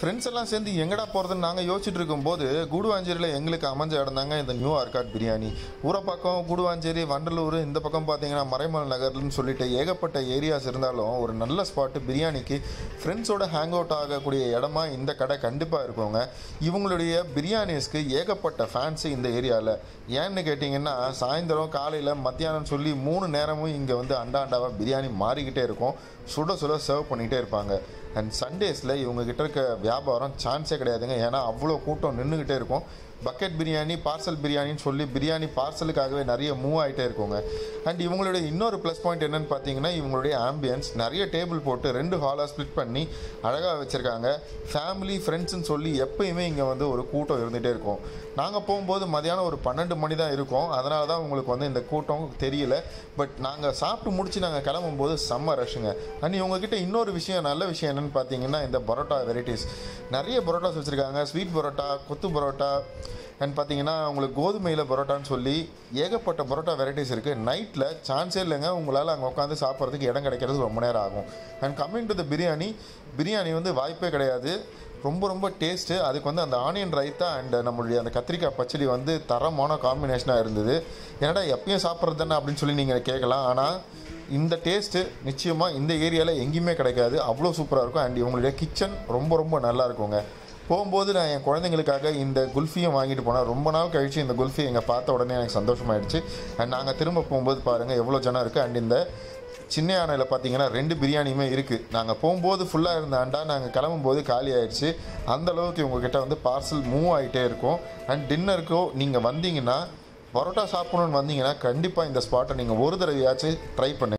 friends எல்லாம் சேர்ந்து எங்கடா போகிறதுன்னு நாங்கள் யோசிச்சுட்டு இருக்கும்போது கூடுவாஞ்சேரியில் எங்களுக்கு அமைஞ்ச இடம் தாங்க இந்த நியூ ஆர்காட் பிரியாணி ஊரை பக்கம் கூடுவாஞ்சேரி வண்டலூர் இந்த பக்கம் பார்த்தீங்கன்னா மறைமல் நகர்னு சொல்லிட்டு ஏகப்பட்ட ஏரியாஸ் இருந்தாலும் ஒரு நல்ல ஸ்பாட்டு பிரியாணிக்கு ஃப்ரெண்ட்ஸோட ஹேங் அவுட் ஆகக்கூடிய இடமா இந்த கடை கண்டிப்பாக இருக்குங்க இவங்களுடைய பிரியாணிஸ்க்கு ஏகப்பட்ட ஃபேன்ஸு இந்த ஏரியாவில் ஏன்னு கேட்டிங்கன்னா சாயந்தரம் காலையில் மத்தியானம் சொல்லி மூணு நேரமும் இங்கே வந்து அண்டா அண்டாவாக பிரியாணி மாறிக்கிட்டே இருக்கும் சுட சுட சர்வ் பண்ணிகிட்டே இருப்பாங்க அண்ட் சண்டேஸில் இவங்க கிட்ட இருக்க வியாபாரம் சான்ஸே கிடையாதுங்க ஏன்னா அவ்வளோ கூட்டம் நின்றுக்கிட்டே இருக்கும் பக்கெட் பிரியாணி பார்சல் பிரியாணின்னு சொல்லி பிரியாணி பார்சலுக்காகவே நிறைய மூவ் ஆகிட்டே இருக்குங்க அண்ட் இவங்களுடைய இன்னொரு ப்ளஸ் பாயிண்ட் என்னன்னு பார்த்தீங்கன்னா இவங்களுடைய ஆம்பியன்ஸ் நிறைய டேபிள் போட்டு ரெண்டு ஹாலாக ஸ்ப்ளிட் பண்ணி அழகாக வச்சுருக்காங்க ஃபேமிலி ஃப்ரெண்ட்ஸ்னு சொல்லி எப்பயுமே இங்கே வந்து ஒரு கூட்டம் இருந்துகிட்டே இருக்கும் நாங்கள் போகும்போது மதியானம் ஒரு பன்னெண்டு மணி தான் இருக்கும் அதனால தான் உங்களுக்கு வந்து இந்த கூட்டம் தெரியல பட் நாங்கள் சாப்பிட்டு முடிச்சு நாங்கள் கிளம்பும்போது செம்ம ரஷ்ஷுங்க அண்ட் இவங்ககிட்ட இன்னொரு விஷயம் நல்ல விஷயம் என்னென்னு பார்த்தீங்கன்னா இந்த பரோட்டா வெரைட்டிஸ் நிறைய பரோட்டாஸ் வச்சுருக்காங்க ஸ்வீட் பரோட்டா கொத்து பரோட்டா அண்ட் பார்த்தீங்கன்னா உங்களுக்கு கோதுமையில் பரோட்டான்னு சொல்லி ஏகப்பட்ட பரோட்டா வெரைட்டிஸ் இருக்குது நைட்டில் சான்ஸே இல்லைங்க உங்களால் அங்கே உட்காந்து சாப்பிட்றதுக்கு இடம் கிடைக்கிறது ரொம்ப நேரம் ஆகும் and coming to the biryani biryani வந்து வாய்ப்பே கிடையாது ரொம்ப ரொம்ப டேஸ்ட்டு அதுக்கு வந்து அந்த ஆனியன் ரைத்தா அண்ட் நம்மளுடைய அந்த கத்திரிக்காய் பச்சடி வந்து தரமான காம்பினேஷனாக இருந்தது என்னடா எப்பயும் சாப்பிட்றது தானே அப்படின்னு சொல்லி நீங்கள் கேட்கலாம் ஆனால் இந்த டேஸ்ட்டு நிச்சயமாக இந்த ஏரியாவில் எங்கேயுமே கிடைக்காது அவ்வளோ சூப்பராக இருக்கும் அண்ட் இவங்களுடைய கிச்சன் ரொம்ப ரொம்ப நல்லா இருக்குங்க போகும்போது நான் என் குழந்தைங்களுக்காக இந்த குல்ஃபியும் வாங்கிட்டு போனேன் ரொம்ப நாள் கழித்து இந்த குல்ஃபி எங்கள் பார்த்த உடனே எனக்கு சந்தோஷமாயிடுச்சு அண்ட் நாங்கள் திரும்ப போகும்போது பாருங்கள் எவ்வளோ ஜனம் இருக்குது அண்ட் இந்த சின்ன யானையில் பார்த்தீங்கன்னா ரெண்டு பிரியாணியுமே இருக்குது நாங்கள் போகும்போது ஃபுல்லாக இருந்த அண்டா நாங்கள் கிளம்பும்போது காலி ஆயிடுச்சு அந்த அளவுக்கு உங்ககிட்ட வந்து பார்சல் மூவ் ஆகிட்டே இருக்கும் அண்ட் டின்னருக்கோ நீங்கள் வந்தீங்கன்னா பரோட்டா சாப்பிடணும்னு வந்தீங்கன்னா கண்டிப்பாக இந்த ஸ்பாட்டை நீங்கள் ஒரு தடவையாச்சும் ட்ரை பண்ணுங்க